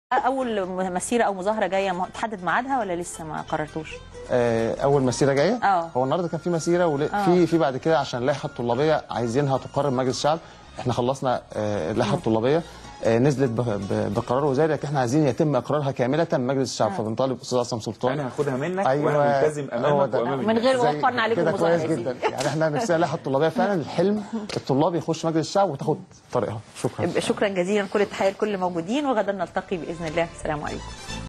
اول مسيره او مظاهره جايه م- تحدد ميعادها ولا لسه ما قررتوش آه، اول مسيره جايه اه. هو النهارده كان في مسيره وفي في بعد كده عشان اللائحه الطلابيه عايزينها تقرر مجلس الشعب احنا خلصنا آه، اللائحه الطلابيه آه، نزلت ب- ب- بقرار وزاري لكن احنا عايزين يتم اقرارها كامله مجلس الشعب فبنطالب استاذ عصام سلطان انا هاخدها منك أيوة، وانا ملتزم هو امامك ده. وامام من الناس. غير زي وفرنا عليكم كده مظاهرة كويس يا جدا سيدي. يعني احنا نفسنا اللائحه الطلابيه فعلا الحلم الطلاب يخش مجلس الشعب وتاخد طريقها شكرا شكرا جزيلا كل التحيه لكل الموجودين وغدا نلتقي باذن الله السلام عليكم